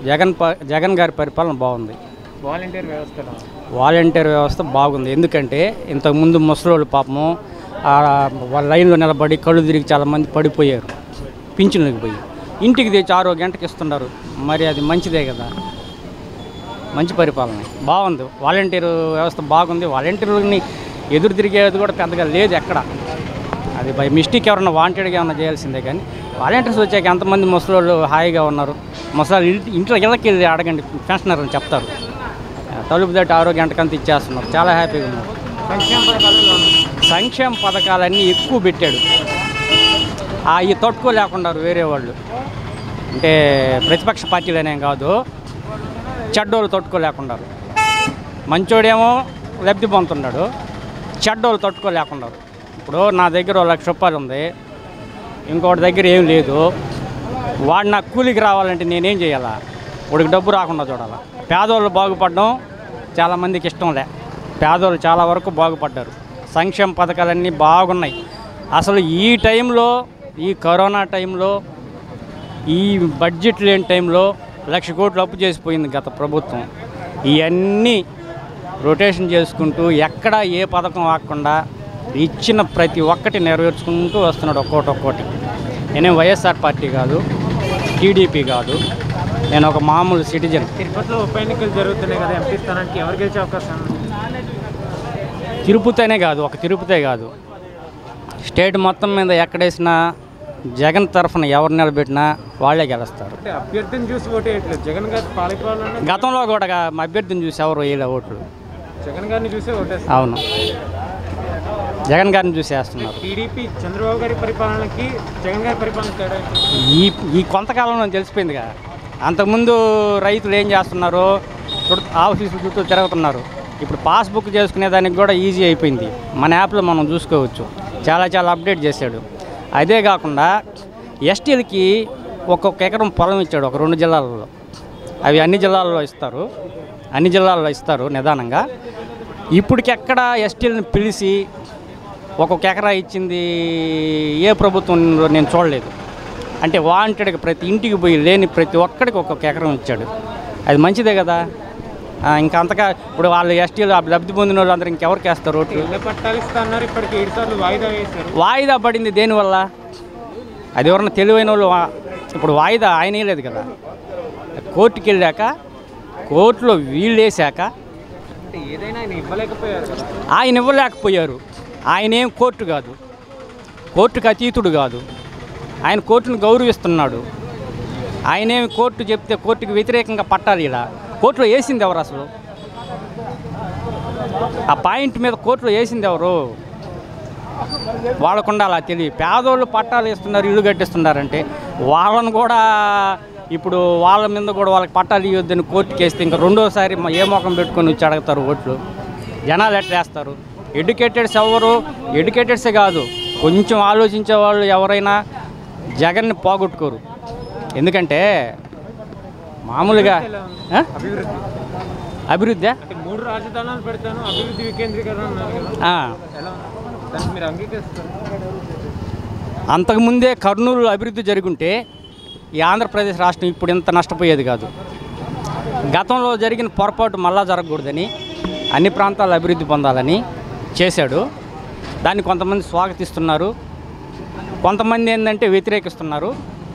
జగన్ ప- జగన్ గారి పరిపాలన బాగుంది వాలంటీర్ వ్యవస్థలో వాలంటీర్ వ్యవస్థ బాగుంది ఎందుకంటే ఇంతకుముందు ముసలోళ్ళు పాపము ఆ వాళ్ళ లైన్లో నిలబడి కళ్ళు తిరిగి చాలామంది పడిపోయారు పింఛన్లకు పోయి ఇంటికి తెచ్చి ఆరో గంటకి ఇస్తున్నారు మరి అది మంచిదే కదా మంచి పరిపాలన బాగుంది వాలంటీర్ వ్యవస్థ బాగుంది వాలంటీర్ని ఎదురు తిరిగేది కూడా పెద్దగా లేదు ఎక్కడ అది బై మిస్టేక్ ఎవరన్నా వాంటెడ్గా ఏమన్నా చేయాల్సిందే కానీ వాలంటీర్స్ వచ్చాక ఎంతమంది ముసలోళ్ళు హాయిగా ఉన్నారు ముసలి ఇంట్లో ఇళ్ళకి వెళ్ళి అడగండి పెన్షనర్ అని చెప్తారు తలుపు తట్టి ఆరో గంటకంతా ఇచ్చేస్తున్నారు చాలా హ్యాపీగా ఉన్నారు సంక్షేమ పథకాలలో సంక్షేమ పథకాలన్నీ ఎక్కువ పెట్టాడు ఆ ఈ తట్టుకోలేకుండా వేరే వాళ్ళు అంటే ప్రతిపక్ష పార్టీలనేం కాదు చెడ్డోళ్ళు తట్టుకోలేకున్నారు మంచోడేమో లబ్ధి పొందుతున్నాడు చెడ్డోళ్ళు తట్టుకోలేకున్నారు ఇప్పుడు నా దగ్గర ఓ లక్ష రూపాయలు ఉంది ఇంకోటి దగ్గర ఏం లేదు వాడు నాకు కూలికి రావాలంటే నేనేం చేయాలా వాడికి డబ్బు రాకుండా చూడాలా పేదోళ్ళు బాగుపడడం చాలామందికి ఇష్టం లే పేదోళ్ళు చాలా వరకు బాగుపడ్డారు సంక్షేమ పథకాలన్నీ బాగున్నాయి అసలు ఈ టైంలో ఈ కరోనా టైంలో ఈ బడ్జెట్ లేని టైంలో లక్ష కోట్లు అప్పు చేసిపోయింది గత ప్రభుత్వం ఇవన్నీ రొటేషన్ చేసుకుంటూ ఎక్కడ ఏ పథకం ఆగకుండా ఇచ్చిన ప్రతి ఒక్కటి నెరవేర్చుకుంటూ వస్తున్నాడు ఒక్కోటి ఒక్కోటి నేనేం వైఎస్ఆర్ పార్టీ కాదు టీడీపీ కాదు నేను ఒక మామూలు సిటిజన్ తిరుపతిలో ఉప ఎన్నికలు జరుగుతున్నాయి కదా ఎంపీ స్థానానికి ఎవరు గెలిచే అవకాశం ఉంది? తిరుపతినే కాదు ఒక తిరుపతే కాదు స్టేట్ మొత్తం మీద ఎక్కడేసినా జగన్ తరఫున ఎవరు నిలబెట్టినా వాళ్ళే గెలుస్తారు అంటే అభ్యర్థిని చూసి ఓటు వేయట్లేదు జగన్ గారి పాలిపాలన గతంలో కూడా గా- మా అభ్యర్థిని చూసి ఎవరు వేయలే ఓట్లు జగన్ గారిని చూసే ఓటేస్తారు అవును జగన్ గారిని చూసి వేస్తున్నారు టీడీపీ చంద్రబాబు గారి పరిపాలనకి జగన్ గారి పరిపాలన తేడా ఏంటి? ఈ ఈ కొంతకాలంలో తెలిసిపోయిందిగా అంతకుముందు రైతులు ఏం చేస్తున్నారు చుట్టూ ఆఫీసుల చుట్టూ తిరుగుతున్నారు ఇప్పుడు పాస్బుక్ చేసుకునే దానికి కూడా ఈజీ అయిపోయింది మన యాప్లో మనం చూసుకోవచ్చు చాలా చాలా అప్డేట్ చేశాడు అదే కాకుండా ఎస్టీలకి ఒక్కొక్క ఎకరం పొలం ఇచ్చాడు ఒక రెండు జిల్లాలలో అవి అన్ని జిల్లాల్లో ఇస్తారు అన్ని జిల్లాల్లో ఇస్తారు నిదానంగా ఇప్పటికి ఎక్కడ ఎస్టీలను పిలిచి ఒక్కొక్క ఎకరా ఇచ్చింది ఏ ప్రభుత్వంలో నేను చూడలేదు అంటే వాంటెడ్గా ప్రతి ఇంటికి పోయి లేని ప్రతి ఒక్కడికి ఒక్కొక్క ఎకరం ఇచ్చాడు అది మంచిదే కదా ఆ, ఇంకా అంతగా ఇప్పుడు వాళ్ళు ఎస్టీలు లబ్ధి పొందిన వాళ్ళు అందరూ ఇంకెవరికి వేస్తారు ఓట్లు ఇళ్ళ పట్టాలు ఇస్తా అన్నారు ఇప్పటికి ఏడు సార్లు వాయిదా వేశారు వాయిదా పడింది దేనివల్ల అది ఎవరన్నా తెలివైన వాళ్ళు వా- ఇప్పుడు వాయిదా ఆయన వేయలేదు కదా కోర్టుకి వెళ్ళాక కోర్టులో వీళ్ళు వేసాక అంటే ఏదైనా ఆయన ఇవ్వలేకపోయారు కదా ఆయన ఇవ్వలేకపోయారు ఆయన ఏం కోర్టు కాదు కోర్టుకు అతీతుడు కాదు ఆయన కోర్టును గౌరవిస్తున్నాడు ఆయనేమి కోర్టు చెప్తే కోర్టుకు వ్యతిరేకంగా పట్టాలి ఇలా కోర్టులో వేసింది ఎవరు అసలు ఆ పాయింట్ మీద కోర్టులో వేసింది ఎవరు వాళ్ళకుండా అలా తెలియ పేదోళ్ళు పట్టాలు ఇస్తున్నారు ఇల్లు కట్టిస్తున్నారంటే వాళ్ళని కూడా ఇప్పుడు వాళ్ళ మీద కూడా వాళ్ళకి పట్టాలు ఇవ్వద్దని కోర్టుకి వేస్తే ఇంకా రెండోసారి మ- ఏ మొఖం పెట్టుకొని వచ్చి అడుగుతారు ఓట్లు జనాలు ఎట్లా వేస్తారు ఎడ్యుకేటెడ్స్ ఎవరు ఎడ్యుకేటెడ్సే కాదు కొంచెం ఆలోచించే వాళ్ళు ఎవరైనా జగన్ని పోగొట్టుకోరు ఎందుకంటే మామూలుగా ఆ? అభివృద్ధి అభివృద్ధి అంటే మూడు రాజధానులు పెడతాను అభివృద్ధి వికేంద్రీకరణ అన్నారు కదా ఆ. ఎలా ఉంది? దాన్ని మీరు అంగీకరిస్తారు అంతకుముందే కర్నూలు అభివృద్ధి జరుగుంటే ఈ ఆంధ్రప్రదేశ్ రాష్ట్రం ఇప్పుడు ఇంత నష్టపోయేది కాదు గతంలో జరిగిన పొరపాటు మళ్ళా జరగకూడదని అన్ని ప్రాంతాలు అభివృద్ధి పొందాలని చేశాడు దాన్ని కొంతమంది స్వాగతిస్తున్నారు కొంతమంది ఏంటంటే వ్యతిరేకిస్తున్నారు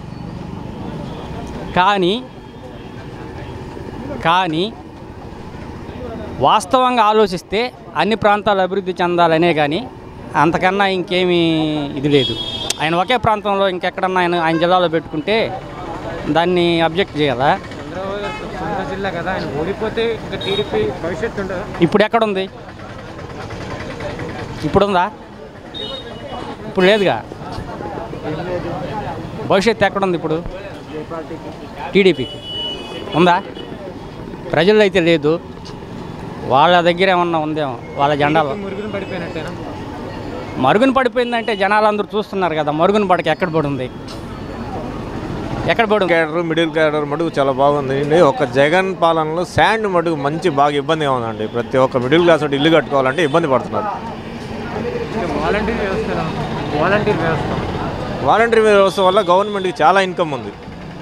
కానీ కానీ వాస్తవంగా ఆలోచిస్తే అన్ని ప్రాంతాలు అభివృద్ధి చెందాలనే కానీ అంతకన్నా ఇంకేమీ ఇది లేదు ఆయన ఒకే ప్రాంతంలో ఇంకెక్కడన్నా ఆయన ఆయన జిల్లాలో పెట్టుకుంటే దాన్ని అబ్జెక్ట్ చేయాలా చంద్రబాబు గారు సొంత జిల్లా కదా ఆయన ఓడిపోతే ఇంకా టీడీపీ భవిష్యత్తు ఉండదు ఇప్పుడు ఎక్కడుంది ఇప్పుడుందా ఇప్పుడు లేదుగా భవిష్యత్తు ఎక్కడుంది ఇప్పుడు టీడీపీకి ఉందా ప్రజల్లో అయితే లేదు వాళ్ళ దగ్గర ఏమన్నా ఉందేమో వాళ్ళ జెండాలో మురుగును పడిపోయినట్టేనా మరుగున పడిపోయిందంటే జనాలు అందరూ చూస్తున్నారు కదా మరుగున పడక ఎక్కడ పడి ఉంది ఎక్కడ పడి ఉంది క్యాడర్ మిడిల్ క్యాడర్ మటుకు చాలా బాగుంది అండి ఒక జగన్ పాలనలో శాండ్ మటుకు మంచి బాగా ఇబ్బందిగా ఉందండి ప్రతి ఒక్క మిడిల్ క్లాస్ వాడు ఇల్లు కట్టుకోవాలంటే ఇబ్బంది పడుతున్నారు అంటే వాలంటీర్ వ్యవస్థ ఎలా ఉంది? వాలంటీర్ వ్యవస్థ వాలంటరీ వ్యవస్థ వల్ల గవర్నమెంట్కి చాలా ఇన్కమ్ ఉంది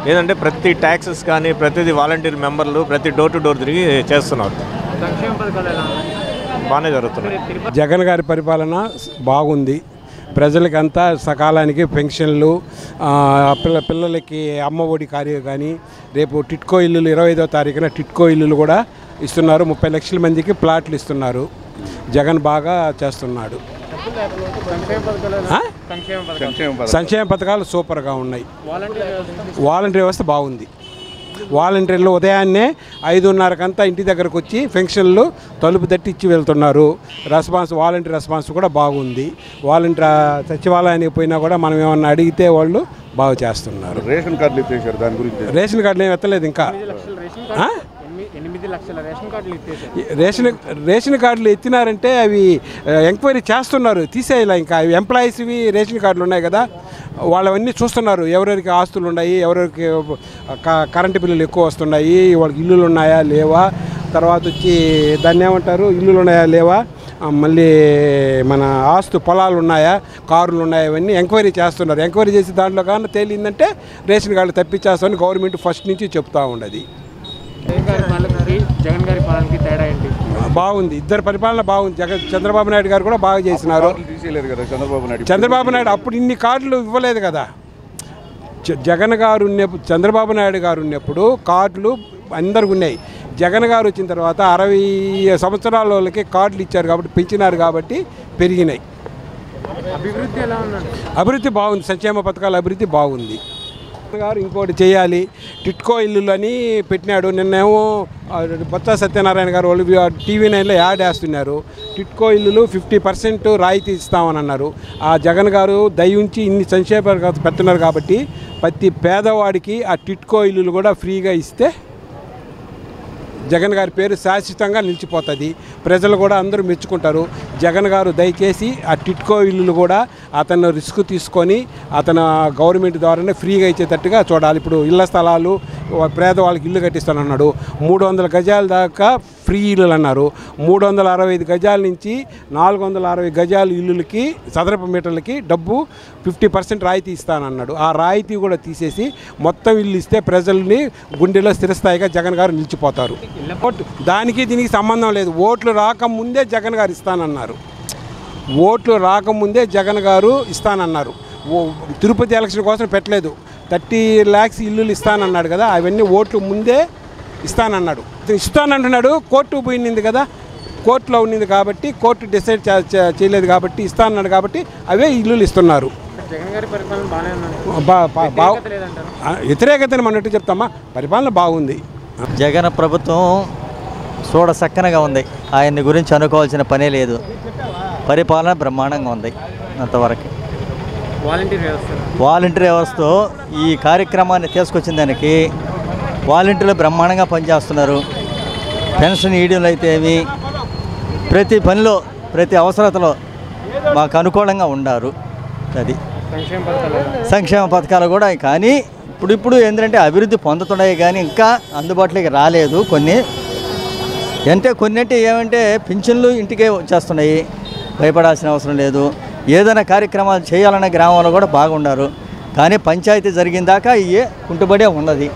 ఏంటంటే ప్రతి ట్యాక్సెస్ కానీ ప్రతిదీ వాలంటీర్ మెంబర్లు ప్రతి డోర్ టు డోర్ తిరిగి చేస్తున్నారు సంక్షేమ పథకాలు ఎలా ఉన్నాయి బాగానే జరుగుతున్నాయి తిరుపతి జగన్ గారి పరిపాలన బాగుంది ప్రజలకి అంతా సకాలానికి పెన్షన్లు ఆ, పిల్ల పిల్లలకి అమ్మ ఒడి కార్యం కానీ రేపు టిట్కో ఇల్లులు ఇరవై ఐదో తారీఖున టిట్కో ఇల్లులు కూడా ఇస్తున్నారు ముప్పై లక్షల మందికి ప్లాట్లు ఇస్తున్నారు జగన్ బాగా చేస్తున్నాడు సంక్షేమ పథకాలు ఎలా ఆ? సంక్షేమ పథకాలు సంక్షేమ పథకాలు సూపర్గా ఉన్నాయి వాలంటీర్ వ్యవస్థ వాలంటీర్ వ్యవస్థ బాగుంది వాలంటీర్లు ఉదయాన్నే ఐదున్నరకంతా ఇంటి దగ్గరకు వచ్చి పెన్షన్లు తలుపు తట్టి ఇచ్చి వెళ్తున్నారు రెస్పాన్స్ వాలంటీర్ రెస్పాన్స్ కూడా బాగుంది వాలంటీర్ సచివాలయానికి పోయినా కూడా మనం ఏమన్నా అడిగితే వాళ్ళు బాగు చేస్తున్నారు రేషన్ కార్డులు ఇచ్చేసారు దాని గురించి రేషన్ కార్డులు ఏం ఎత్తలేదు ఇంకా ఎనిమిది లక్షల రేషన్ ఆ? కార్డు ఎనిమిది- ఎనిమిది లక్షల రేషన్ కార్డులు ఇచ్చేసారు రేషన్ రేషన్ కార్డులు ఎత్తినారంటే అవి ఆ, ఎంక్వైరీ చేస్తున్నారు తీసేయాలి ఇంకా అవి ఎంప్లాయీస్వి రేషన్ కార్డులు ఉన్నాయి కదా వాళ్ళవన్నీ చూస్తున్నారు ఎవరెవరికి ఆస్తులు ఉన్నాయి ఎవరెవరికి క- కరెంటు బిల్లులు ఎక్కువ వస్తున్నాయి వాళ్ళకి ఇల్లులు ఉన్నాయా లేవా తర్వాత వచ్చి దాన్ని ఏమంటారు ఇల్లులు ఉన్నాయా లేవా ఆ, మళ్ళీ మన ఆస్తు పొలాలు ఉన్నాయా కార్లు ఉన్నాయా ఇవన్నీ ఎంక్వైరీ చేస్తున్నారు ఎంక్వైరీ చేసి దాంట్లో కానీ తేలిందంటే రేషన్ కార్డు తప్పించేస్తామని గవర్నమెంట్ ఫస్ట్ నుంచి చెప్తా ఉండదు జగన్ గారి పాలనకి జగన్ గారి పాలనకి తేడా ఏంటి బాగుంది ఇద్దరు పరిపాలన బాగుంది జగన్ చంద్రబాబు నాయుడు గారు కూడా బాగా చేసినారు కార్డులు తీసేయలేదు కదా చంద్రబాబు నాయుడు చంద్రబాబు నాయుడు అప్పుడు ఇన్ని కార్డులు ఇవ్వలేదు కదా జ- జగన్ గారు ఉన్నప్పుడు చంద్రబాబు నాయుడు గారు ఉన్నప్పుడు కార్డులు అందరికి ఉన్నాయి జగన్ గారు వచ్చిన తర్వాత అరవై సంవత్సరాల వాళ్ళకి కార్డులు ఇచ్చారు కాబట్టి పెంచినారు కాబట్టి పెరిగినాయి అభివృద్ధి ఎలా ఉందండి అభివృద్ధి బాగుంది సంక్షేమ పథకాల అభివృద్ధి బాగుంది గారు ఇంకోటి చేయాలి టిట్కో ఇల్లులు అని పెట్టినాడు నిన్నేమో ఆ, బొత్స సత్యనారాయణ గారు వాళ్ళు టీవీ నైన్లో యాడ్ వేస్తున్నారు టిట్కో ఇల్లులు ఫిఫ్టీ పర్సెంట్ రాయితీ ఇస్తామని అన్నారు ఆ జగన్ గారు దయ ఉంచి ఇన్ని సంక్షేమ పథకాలు పెడుతున్నారు కాబట్టి ప్రతి పేదవాడికి ఆ టిట్కో ఇల్లులు కూడా ఫ్రీగా ఇస్తే జగన్ గారి పేరు శాశ్వతంగా నిలిచిపోతుంది ప్రజలు కూడా అందరూ మెచ్చుకుంటారు జగన్ గారు దయచేసి ఆ టిట్కో ఇల్లులు కూడా అతను రిస్క్ తీసుకొని అతను గవర్నమెంట్ ద్వారానే ఫ్రీగా ఇచ్చేటట్టుగా చూడాలి ఇప్పుడు ఇళ్ల స్థలాలు పేదవాళ్ళకి ఇల్లు కట్టిస్తానన్నాడు మూడు వందల గజాల దాకా ఫ్రీ ఇల్లులు అన్నారు మూడు వందల అరవై ఐదు గజాల నుంచి నాలుగు వందల అరవై గజాల ఇల్లులకి చదరపు మీటర్లకి డబ్బు ఫిఫ్టీ పర్సెంట్ రాయితీ ఇస్తానన్నాడు ఆ రాయితీ కూడా తీసేసి మొత్తం ఇల్లు ఇస్తే ప్రజల్ని గుండెలో స్థిరస్థాయిగా జగన్ గారు నిలిచిపోతారు ఓటు దానికి దీనికి సంబంధం లేదు ఓట్లు రాకముందే జగన్ గారు ఇస్తానన్నారు ఓట్లు రాకముందే జగన్ గారు ఇస్తానన్నారు ఓ తిరుపతి ఎలక్షన్ కోసం పెట్టలేదు థర్టీ ల్యాక్స్ ఇల్లులు ఇస్తానన్నాడు కదా అవన్నీ ఓట్లు ముందే ఇస్తానన్నాడు ఇతను ఇస్తానంటున్నాడు కోర్టు పోయింది కదా కోర్టులో ఉన్నింది కాబట్టి కోర్టు డిసైడ్ చే- చే- చేయలేదు కాబట్టి ఇస్తానన్నాడు కాబట్టి అవే ఇల్లులు ఇస్తున్నారు జగన్ గారి పరిపాలన బాగానే ఉందండి బా బా- బా వ్యతిరేకత లేదంటారు ఆ, వ్యతిరేకతని మనట్టు చెప్తామా పరిపాలన బాగుంది జగన్ ప్రభుత్వం చూడ చక్కనగా ఉంది ఆయన్ని గురించి అనుకోవాల్సిన పనే లేదు పరిపాలన బ్రహ్మాండంగా ఉంది అంతవరకు వాలంటీర్ వ్యవస్థ వాలంటీర్ వ్యవస్థ ఈ కార్యక్రమాన్ని తీసుకొచ్చిన దానికి వాలంటీర్లు బ్రహ్మాండంగా పనిచేస్తున్నారు పెన్షన్ ఈడీలు అయితే ఏమి ప్రతి పనిలో ప్రతి అవసరతలో మాకు అనుకూలంగా ఉండారు అది సంక్షేమ పథకాలు ఎలా? సంక్షేమ పథకాలు కూడా కానీ ఇప్పుడు ఇప్పుడు ఏంటంటే అభివృద్ధి పొందుతున్నాయి కానీ ఇంకా అందుబాటులోకి రాలేదు కొన్ని అంటే కొన్ని అంటే ఏమంటే పింఛన్లు ఇంటికే వచ్చేస్తున్నాయి భయపడాల్సిన అవసరం లేదు ఏదైనా కార్యక్రమాలు చేయాలన్న గ్రామంలో కూడా బాగుండారు కానీ పంచాయతీ జరిగిన దాకా ఇయే కుంటుబడే ఉన్నది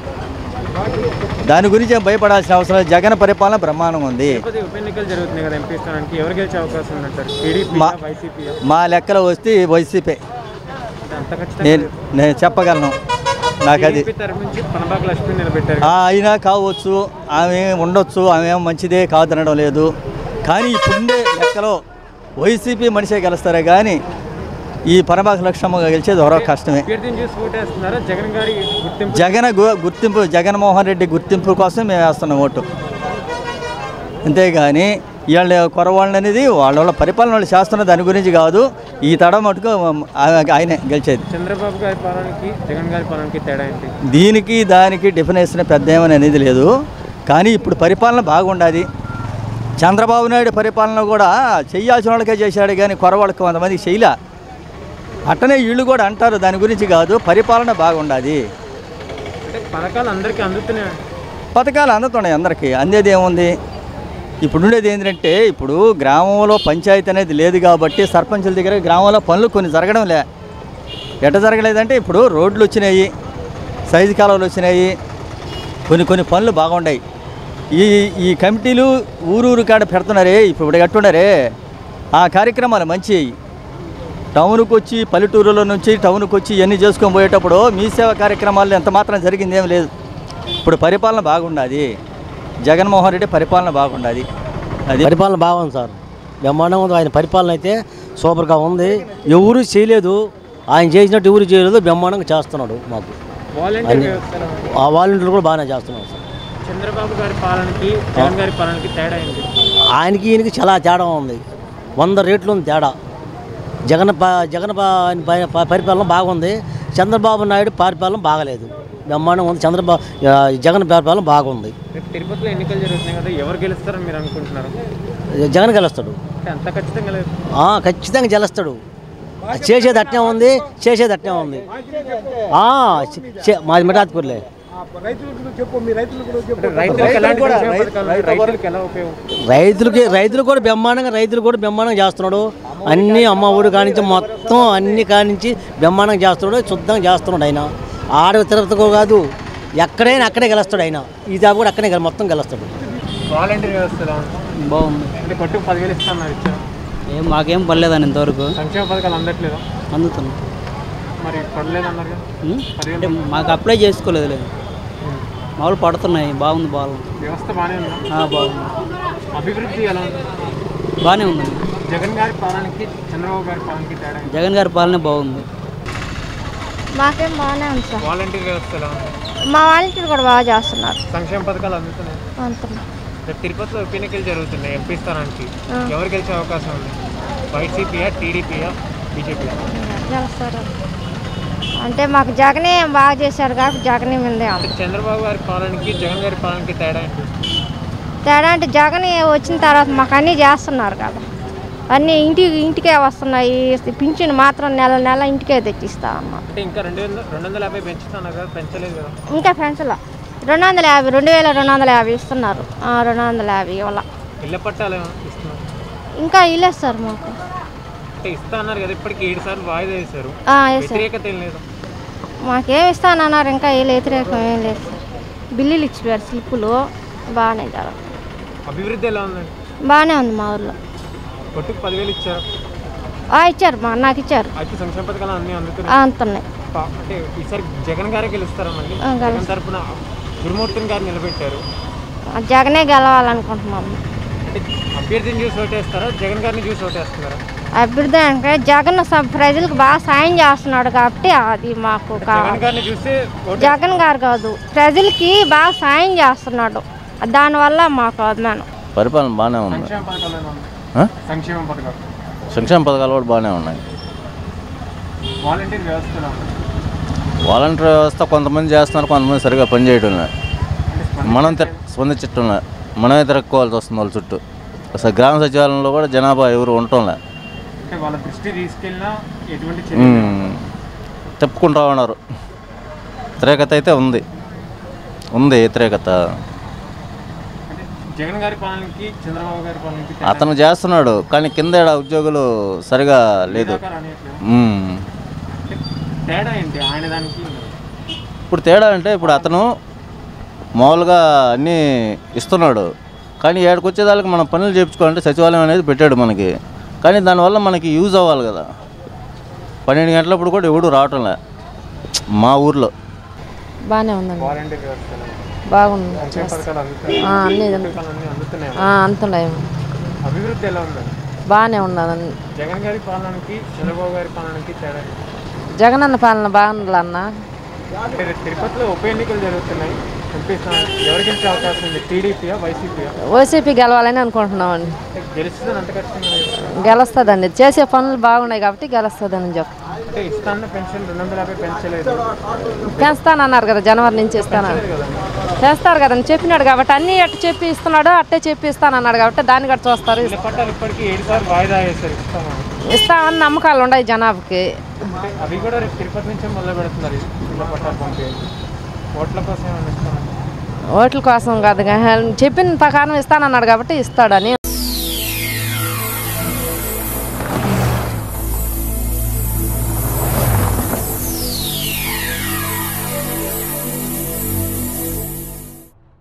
దాని గురించి ఏం భయపడాల్సిన అవసరం లేదు జగన్ పరిపాలన బ్రహ్మాండం ఉంది తిరుపతి ఉప ఎన్నికలు జరుగుతున్నాయి కదా ఎంపీ స్థానానికి ఎవరు గెలిచే అవకాశం ఉందంటారు టీడీపీ మా- వైసీపీ మా లెక్కలో వస్తే వైసీపీ అంత ఖచ్చితంగా నేను నేను చెప్పగలను నాకు అది టీడీపీ తరఫు నుంచి పనబాక లక్ష్మి నిలబెట్టారు ఆ, అయినా కావచ్చు ఆమె ఉండొచ్చు ఆమె ఏం మంచిదే కాదనడం లేదు కానీ ఇప్పుడుండే లెక్కలో వైసీపీ మనిషే గెలుస్తారే కానీ ఈ పరమాక లక్ష్యమ్మ గెలిచేది ఎవరో కష్టమే అభ్యర్థిని చూసి ఓటేస్తున్నారా జగన్ గారి గుర్తింపు జగన్ గు- గుర్తింపు జగన్మోహన్ రెడ్డి గుర్తింపు కోసం మేము వేస్తున్నాం ఓటు అంతేగాని వీళ్ళ కొరవాళ్ళని అనేది వాళ్ళ వాళ్ళ పరిపాలన వాళ్ళు చేస్తున్న దాని గురించి కాదు ఈ తడ మటుకు ఆమె- ఆయనే గెలిచేది చంద్రబాబు గారి పాలనకి జగన్ గారి పాలనకి తేడా ఏంటి దీనికి దానికి డెఫినేషన్ పెద్ద ఏమని అనేది లేదు కానీ ఇప్పుడు పరిపాలన బాగుండాది చంద్రబాబు నాయుడు పరిపాలన కూడా చెయ్యాల్సిన వాళ్ళకే చేశాడు కానీ కొరవాళ్ళకి కొంతమందికి చేయలే అట్టనే వీళ్ళు కూడా అంటారు దాని గురించి కాదు పరిపాలన బాగుండాది అంటే పథకాలు అందరికీ అందుతున్నాయి పథకాలు అందుతున్నాయి అందరికీ అందేది ఏముంది ఇప్పుడు ఉండేది ఏంటంటే ఇప్పుడు గ్రామంలో పంచాయతీ అనేది లేదు కాబట్టి సర్పంచుల దగ్గర గ్రామంలో పనులు కొన్ని జరగడం లే ఎట్ట జరగలేదంటే ఇప్పుడు రోడ్లు వచ్చినాయి సైజు కాలువలు వచ్చినాయి కొన్ని కొన్ని పనులు బాగున్నాయి ఈ ఈ కమిటీలు ఊరూరు కాడ పెడుతున్నారే ఇప్పుడు కట్టున్నారే ఆ కార్యక్రమాలు మంచి టౌన్కి వచ్చి పల్లెటూరులో నుంచి టౌన్కి వచ్చి ఇవన్నీ చేసుకొని పోయేటప్పుడు మీ సేవ కార్యక్రమాలు ఎంత మాత్రం జరిగింది ఏం లేదు ఇప్పుడు పరిపాలన బాగున్నది జగన్మోహన్ రెడ్డి పరిపాలన బాగున్నది అది పరిపాలన బాగుంది సార్ బ్రహ్మాండంగా ఉంది ఆయన పరిపాలన అయితే సూపర్గా ఉంది ఎవరు చేయలేదు ఆయన చేసినట్టు ఎవరు చేయలేదు బ్రహ్మాండంగా చేస్తున్నాడు మాకు వాలంటీర్ అన్ని- వ్యవస్థ ఎలా ఉంది? ఆ వాలంటీర్లు కూడా బాగానే చేస్తున్నాడు సార్ చంద్రబాబు గారి పాలనకి జగన్ గారి పాలనకి తేడా ఏంటి ఆయనకి ఈయనకి చాలా తేడా ఉంది వంద రేట్లు ఉంది తేడా జగన్ ప- జగన్ ప- ఆయన ప- ప- పరిపాలన బాగుంది చంద్రబాబు నాయుడు పరిపాలన బాగలేదు బ్రహ్మాండంగా ఉంది చంద్రబాబు ఆ, జగన్ పరిపాలన బాగుంది రేపు తిరుపతిలో ఎన్నికలు జరుగుతున్నాయి కదా ఎవరు గెలుస్తారని మీరు అనుకుంటున్నారు జగన్ గెలుస్తాడు అంటే అంత ఖచ్చితంగా లేదు ఆ, ఖచ్చితంగా గెలుస్తాడు అది చేసేది అట్నే ఉంది చేసేది అట్నే ఉంది ఆ, చే- చే- మాది మిఠాత్పూర్లే రైతులకు చెప్పు మీ రైతులకు చెప్పు అంటే రైతులకు ఎలాంటి సంక్షేమ పథకాలు ఉన్నాయి? రైతులకు ఎలా ఉపయోగం రైతులకి రైతులు కూడా బ్రహ్మాండంగా రైతులు కూడా బ్రహ్మాండంగా చేస్తున్నాడు అన్ని అమ్మ ఊరు కానించి మొత్తం అన్ని కానించి బ్రహ్మాండంగా చేస్తున్నాడు శుద్ధంగా చేస్తున్నాడు ఆయన ఆడ తిరుపతికో కాదు ఎక్కడైనా అక్కడే గెలుస్తాడు ఆయన ఈ జాబ్ కూడా అక్కడే గెల- మొత్తం గెలుస్తాడు వాలంటీర్ వ్యవస్థ ఎలా ఉంది బాగుంది అంటే పట్టుకు పదివేలు ఇస్తాన్నారు ఇచ్చారు ఏం మాకేం పడలేదని ఇంతవరకు సంక్షేమ పథకాలు అందట్లేదు అందుతుంది మరి పడలేదు అన్నారు కదా ఉం? పదివేలు అంటే మాకు అప్లై చేసుకోలేదు లేదు మామూలు పడుతున్నాయి బాగుంది బాగుంది వ్యవస్థ బాగానే ఉందా ఆ, బాగుంది అభివృద్ధి ఎలా ఉంది బాగానే ఉందండి జగన్ గారి పాలనకి చంద్రబాబు గారి పాలనకి తేడా ఏంటి? జగన్ గారి పాలనే బాగుంది మాకేం బాగానే ఉంది సార్ వాలంటీర్ వ్యవస్థ ఎలా ఉంది మా వాలంటీర్ కూడా బాగా చేస్తున్నారు సంక్షేమ పథకాలు అందుతున్నాయి అంటున్నారు రేపు తిరుపతిలో ఉప ఎన్నికలు జరుగుతున్నాయి ఎంపీ స్థానానికి ఆ. ఎవరు గెలిచే అవకాశం ఉంది వైసీపీయా టీడీపీయా బీజేపీయా చేస్తారు అంటే మాకు జగనే బాగా చేశారు కాబట్టి జగనే మీదే ఉంది అంటే చంద్రబాబు గారి పాలనకి జగన్ గారి పాలనకి తేడా ఏంటి తేడా అంటే జగన్ వచ్చిన తర్వాత మాకు అన్నీ చేస్తున్నారు కదా అన్నీ ఇంటికి ఇంటికే వస్తున్నాయి పింఛన్ మాత్రం నెల నెల ఇంటికే తెచ్చిస్తా అన్నారు అంటే ఇంకా రెండు వందల రెండు వందల యాభై పెంచుతున్నారు కదా పెంచలేదు కదా ఇంకా పెన్షన్ల రెండు వందల యాభై రెండు వేల రెండు వందల యాభై ఇస్తున్నారు ఆ, రెండు వందల యాభై ఇవ్వాల ఇళ్ళ పట్టాలు ఏమో ఇస్తున్నారు ఇంకా ఇల్లేస్తారు మాకు అంటే ఇస్తా అన్నారు కదా ఇప్పటికి ఏడు సార్లు వాయిదా వేశారు ఆ, వేశారు. వ్యతిరేకత ఏం లేదు మాకేం ఇస్తానన్నారు ఇంకా ఏ వ్యతిరేకం ఏం లేదు సార్ బిల్లులు ఇచ్చిపోయారు స్లిప్పులు బాగానే జరుగుతుంది అభివృద్ధి ఎలా ఉందండి బాగానే ఉంది మా ఊర్లో కొట్టుకు పదివేలు ఇచ్చారు ఆ, ఇచ్చారు మా నాకు ఇచ్చారు అయితే సంక్షేమ పథకాలు అన్నీ ఆ, అందుతున్నాయి అంతున్నాయి పా- అంటే ఈసారి జగన్ గారే గెలుస్తారా మళ్ళీ ఆ, గెలుస్తారు. జగన్ తరపున గురుమూర్తిని గారు నిలబెట్టారు ఆ, జగనే గెలవాలనుకుంటున్నాము అంటే అభ్యర్థిని చూసి ఓటేస్తారా జగన్ గారిని చూసి ఓటేస్తున్నారా అభివృద్ధి అంటే జగన్ స- ప్రజలకు బాగా సాయం చేస్తున్నాడు కాబట్టి అది మాకు జగన్ కావాలి గారిని చూసి ఓటే జగన్ గారు కాదు ప్రజలకి బాగా సాయం చేస్తున్నాడు దానివల్ల మాకు అభిమానం పరిపాలన బాగానే ఉంది సంక్షేమ పథకాలు ఎలా ఉన్నాయి ఆ? సంక్షేమ పథకాలు సంక్షేమ పథకాలు కూడా బాగానే ఉన్నాయి వాలంటీర్ వ్యవస్థ ఎలా ఉంది వాలంటీర్ వ్యవస్థ కొంతమంది చేస్తున్నారు కొంతమంది సరిగా పనిచేయడం లేదు మనం తిర- స్పందించటం లేదు మనమే తిరక్కోవాల్సి వస్తుంది వాళ్ళ చుట్టూ అసలు గ్రామ సచివాలయంలో కూడా జనాభా ఎవరు ఉండటం లేదు అంటే వాళ్ళ దృష్టి తీసుకెళ్ళినా ఎటువంటి చర్యలు ఉమ్, చెప్పుకుంటా ఉన్నారు వ్యతిరేకత అయితే ఉంది ఉంది వ్యతిరేకత అంటే జగన్ గారి పాలనకి చంద్రబాబు గారి పాలనకి తేడా అతను చేస్తున్నాడు కానీ కింద ఈడ ఉద్యోగులు సరిగా లేదు దాకా రానియట్లేదు. ఉమ్. అంటే తేడా ఏంటి ఆయన దానికి ఇప్పుడు తేడా అంటే ఇప్పుడు అతను మామూలుగా అన్నీ ఇస్తున్నాడు కానీ ఏడకి వచ్చేదానికి మనం పనులు చేయించుకోవాలంటే సచివాలయం అనేది పెట్టాడు మనకి కానీ దానివల్ల మనకి యూజ్ అవ్వాలి కదా పన్నెండు గంటలప్పుడు కూడా ఎవడు రావటం లే మా ఊర్లో బాగానే ఉందండి వాలంటీర్ వ్యవస్థ ఎలా ఉంది? బాగుంది సంక్షేమ పథకాలు అందుతాయి ఆ, అన్నీ పథకాలు అన్నీ అందుతున్నాయి ఆ, అంతున్నాయి అభివృద్ధి ఎలా ఉందండి బాగానే ఉన్నదండి జగన్ గారి పాలనకి చంద్రబాబు గారి పాలనకి తేడా ఏంటి? జగనన్న పాలన బాగుంది అన్న అంటే రేపు తిరుపతిలో ఉప ఎన్నికలు జరుగుతున్నాయి ఎంపీ స్థానం ఎవరు గెలిచే అవకాశం ఉంది టీడీపీయా వైసీపీయా ఓసీపీ గెలవాలని అనుకుంటున్నామండి అంటే గెలుస్తుందని అంత ఖచ్చితంగా లేదు. గెలుస్తుందండి చేసే పనులు బాగున్నాయి కాబట్టి గెలుస్తుందని చెప్పి అంటే ఇస్తాన్న పెన్షన్ రెండు వందల యాభై పెంచలేదు పెంచుతానన్నారు కదా జనవరి నుంచి ఇస్తానని చేస్తారు కదండి చెప్పినాడు కాబట్టి అన్నీ అట్టు చెప్పి ఇస్తున్నాడు అట్టే చెప్పి ఇస్తానన్నాడు కాబట్టి దాన్ని కూడా చూస్తారు ఇళ్ళ పట్టాలు ఇప్పటికీ ఏడు సార్లు వాయిదా వేశారు ఇస్తామని ఇస్తామని నమ్మకాలు ఉన్నాయి జనాభాకి అంటే అవి కూడా రేపు తిరుపతి నుంచే మొదలు పెడుతున్నారు ఇళ్ళ పట్టాలు పంపి ఓట్ల కోసం ఏమైనా ఇస్తామని ఓట్ల కోసం కాదు గా- చెప్పిన ప్రకారం ఇస్తానన్నాడు కాబట్టి ఇస్తాడని